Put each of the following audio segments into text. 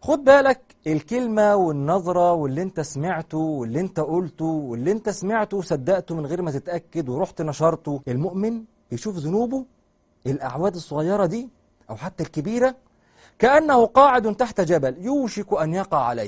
خد بالك الكلمة والنظرة واللي انت سمعته واللي انت قلته واللي انت سمعته وصدقته من غير ما تتأكد ورحت نشرته المؤمن بيشوف ذنوبه الأعواد الصغيرة دي أو حتى الكبيرة كأنه قاعد تحت جبل يوشك أن يقع عليه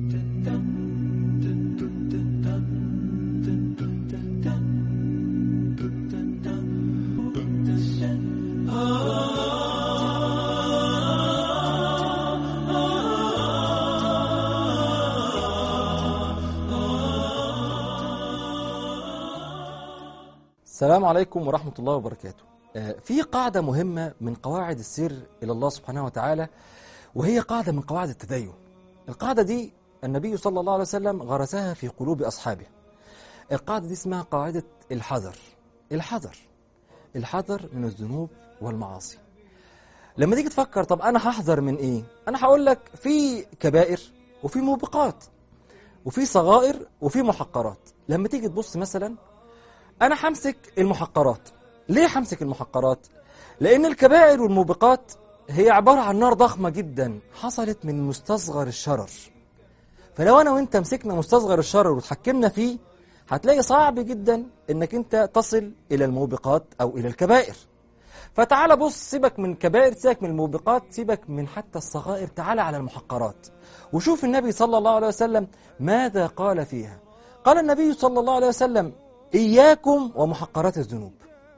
السلام عليكم ورحمة الله وبركاته آه، في قاعدة مهمة من قواعد السر إلى الله سبحانه وتعالى وهي قاعدة من قواعد التدين القاعدة دي النبي صلى الله عليه وسلم غرسها في قلوب أصحابه القاعدة دي اسمها قاعدة الحذر الحذر الحذر من الذنوب والمعاصي لما تيجي تفكر طب أنا هحذر من إيه أنا هقول لك في كبائر وفي موبقات وفي صغائر وفي محقرات لما تيجي تبص مثلا أنا همسك المحقرات ليه همسك المحقرات؟ لأن الكبائر والموبقات هي عبارة عن نار ضخمة جدا حصلت من مستصغر الشرر فلو أنا وأنت مسكنا مستصغر الشرر وتحكمنا فيه هتلاقي صعب جدا إنك أنت تصل إلى الموبقات أو إلى الكبائر فتعال بص سيبك من كبائر سيبك من الموبقات سيبك من حتى الصغائر تعال على المحقرات وشوف النبي صلى الله عليه وسلم ماذا قال فيها قال النبي صلى الله عليه وسلم إياكم ومحقرات الذنوب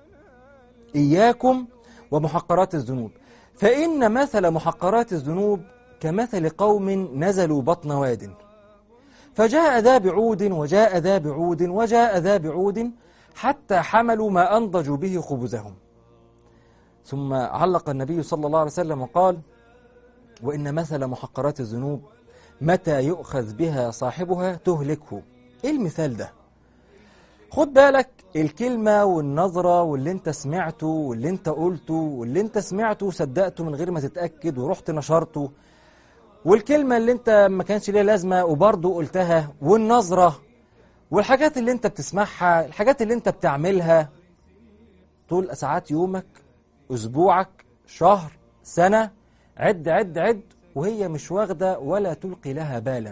إياكم ومحقرات الذنوب فإن مثل محقرات الذنوب كمثل قوم نزلوا بطن واد فجاء ذا بعود وجاء ذا بعود وجاء ذا بعود حتى حملوا ما أنضجوا به خبزهم ثم علق النبي صلى الله عليه وسلم وقال وإن مثل محقرات الذنوب متى يؤخذ بها صاحبها تهلكه إيه المثال ده؟ خد بالك الكلمة والنظرة واللي انت سمعته واللي انت قلته واللي انت سمعته وصدقته من غير ما تتأكد ورحت نشرته والكلمة اللي انت ما كانش ليها لازمة وبرضه قلتها والنظرة والحاجات اللي انت بتسمعها الحاجات اللي انت بتعملها طول ساعات يومك أسبوعك شهر سنة عد عد عد وهي مش واخدة ولا تلقي لها بالا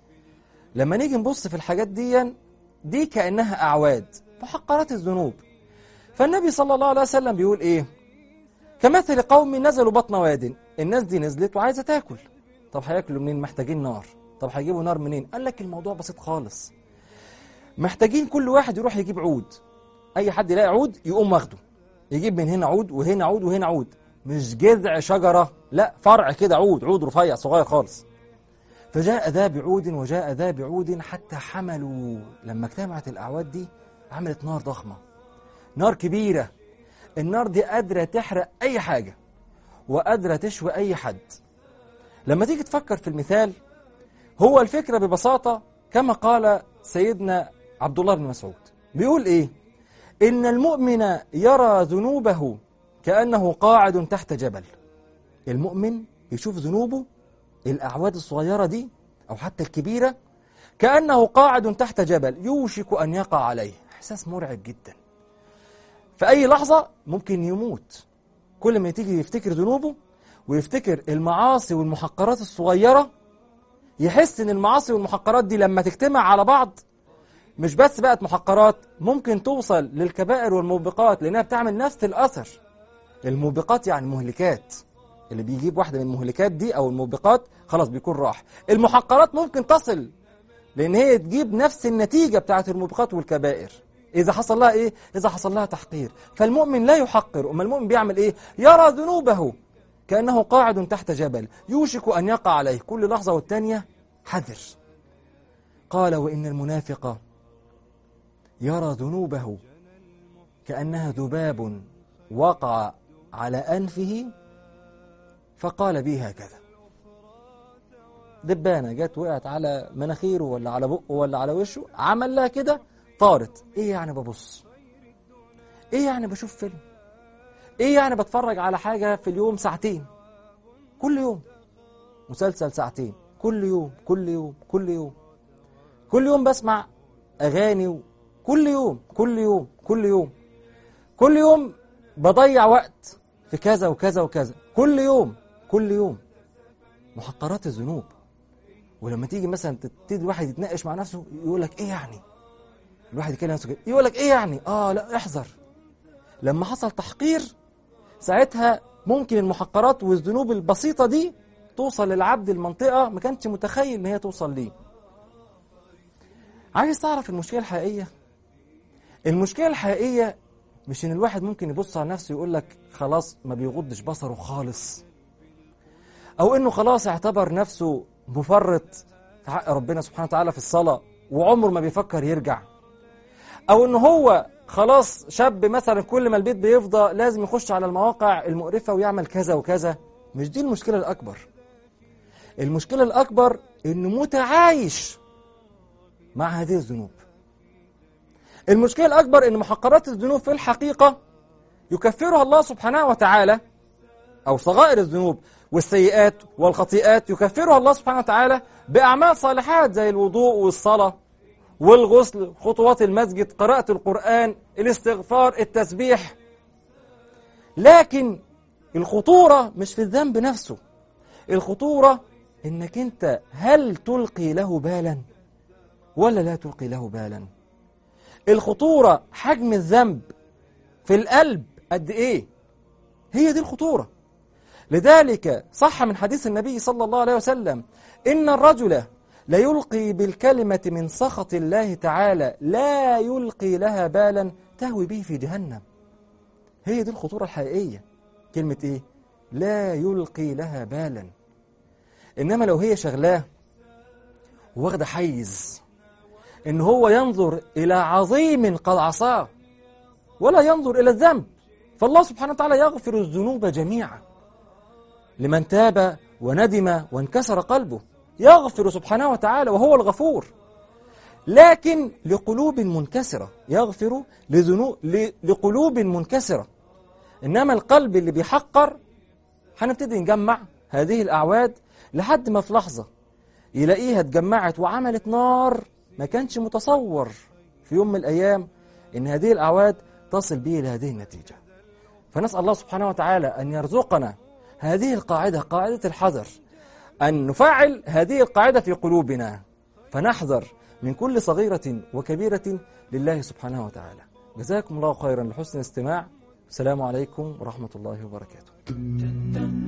لما نيجي نبص في الحاجات دي دي كأنها أعواد محقرات الذنوب فالنبي صلى الله عليه وسلم بيقول إيه كمثل قوم نزلوا بطن واد الناس دي نزلت وعايزة تاكل طب هياكلوا منين محتاجين نار طب هيجيبوا نار منين قال لك الموضوع بسيط خالص محتاجين كل واحد يروح يجيب عود أي حد يلاقي عود يقوم واخده يجيب من هنا عود وهنا عود وهنا عود مش جذع شجرة لا فرع كده عود عود رفيع صغير خالص فجاء ذا بعود وجاء ذا بعود حتى حملوا لما اجتمعت الأعواد دي عملت نار ضخمة نار كبيرة النار دي قادرة تحرق أي حاجة وقادرة تشوي أي حد لما تيجي تفكر في المثال هو الفكرة ببساطة كما قال سيدنا عبد الله بن مسعود بيقول إيه إن المؤمن يرى ذنوبه كأنه قاعد تحت جبل المؤمن يشوف ذنوبه الأعواد الصغيرة دي أو حتى الكبيرة كأنه قاعد تحت جبل يوشك أن يقع عليه إحساس مرعب جدا في أي لحظة ممكن يموت كل ما تيجي يفتكر ذنوبه ويفتكر المعاصي والمحقرات الصغيرة يحس إن المعاصي والمحقرات دي لما تجتمع على بعض مش بس بقت محقرات ممكن توصل للكبائر والموبقات لأنها بتعمل نفس الأثر الموبقات يعني مهلكات اللي بيجيب واحدة من المهلكات دي أو الموبقات خلاص بيكون راح المحقرات ممكن تصل لأن هي تجيب نفس النتيجة بتاعت الموبقات والكبائر إذا حصل لها إيه؟ إذا حصل لها تحقير فالمؤمن لا يحقر أما المؤمن بيعمل إيه؟ يرى ذنوبه كأنه قاعد تحت جبل يوشك أن يقع عليه كل لحظة والتانية حذر قال وإن المنافق يرى ذنوبه كأنها ذباب وقع على أنفه فقال بي هكذا دبانة جت وقعت على مناخيره ولا على بقه ولا على وشه عمل لها كده طارت ايه يعني ببص ايه يعني بشوف فيلم ايه يعني بتفرج على حاجة في اليوم ساعتين كل يوم مسلسل ساعتين كل يوم كل يوم كل يوم كل يوم بسمع اغاني كل يوم كل يوم كل يوم كل يوم بضيع وقت في كذا وكذا وكذا كل يوم كل يوم محقرات الذنوب ولما تيجي مثلا تبتدي الواحد يتناقش مع نفسه يقول لك ايه يعني الواحد يكلم نفسه كده يقول لك ايه يعني اه لا احذر لما حصل تحقير ساعتها ممكن المحقرات والذنوب البسيطة دي توصل للعبد المنطقة ما كانش متخيل ان هي توصل ليه عايز تعرف المشكلة الحقيقية المشكلة الحقيقية مش ان الواحد ممكن يبص على نفسه يقول لك خلاص ما بيغضش بصره خالص او انه خلاص اعتبر نفسه مفرط في حق ربنا سبحانه وتعالى في الصلاة وعمره ما بيفكر يرجع او ان هو خلاص شاب مثلا كل ما البيت بيفضى لازم يخش على المواقع المقرفة ويعمل كذا وكذا مش دي المشكلة الأكبر المشكلة الأكبر إنه متعايش مع هذه الذنوب المشكلة الأكبر إن محقرات الذنوب في الحقيقة يكفرها الله سبحانه وتعالى أو صغائر الذنوب والسيئات والخطيئات يكفرها الله سبحانه وتعالى بأعمال صالحات زي الوضوء والصلاة والغسل خطوات المسجد قراءة القرآن الاستغفار التسبيح لكن الخطورة مش في الذنب نفسه الخطورة انك انت هل تلقي له بالا ولا لا تلقي له بالا الخطورة حجم الذنب في القلب قد ايه هي دي الخطورة لذلك صح من حديث النبي صلى الله عليه وسلم إن الرجل ليلقي بالكلمة من سخط الله تعالى لا يلقي لها بالا تهوي به في جهنم هي دي الخطورة الحقيقية كلمة إيه؟ لا يلقي لها بالا إنما لو هي شغلاه واخدة حيز إن هو ينظر إلى عظيم قد عصاه ولا ينظر إلى الذنب فالله سبحانه وتعالى يغفر الذنوب جميعا لمن تاب وندم وانكسر قلبه يغفر سبحانه وتعالى وهو الغفور لكن لقلوب منكسرة يغفر لذنوب لقلوب منكسرة إنما القلب اللي بيحقر هنبتدي نجمع هذه الأعواد لحد ما في لحظة يلاقيها اتجمعت وعملت نار ما كانش متصور في يوم من الأيام إن هذه الأعواد تصل به لهذه النتيجة فنسأل الله سبحانه وتعالى أن يرزقنا هذه القاعدة قاعدة الحذر أن نفعل هذه القاعدة في قلوبنا فنحذر من كل صغيرة وكبيرة لله سبحانه وتعالى جزاكم الله خيرا لحسن الاستماع السلام عليكم ورحمة الله وبركاته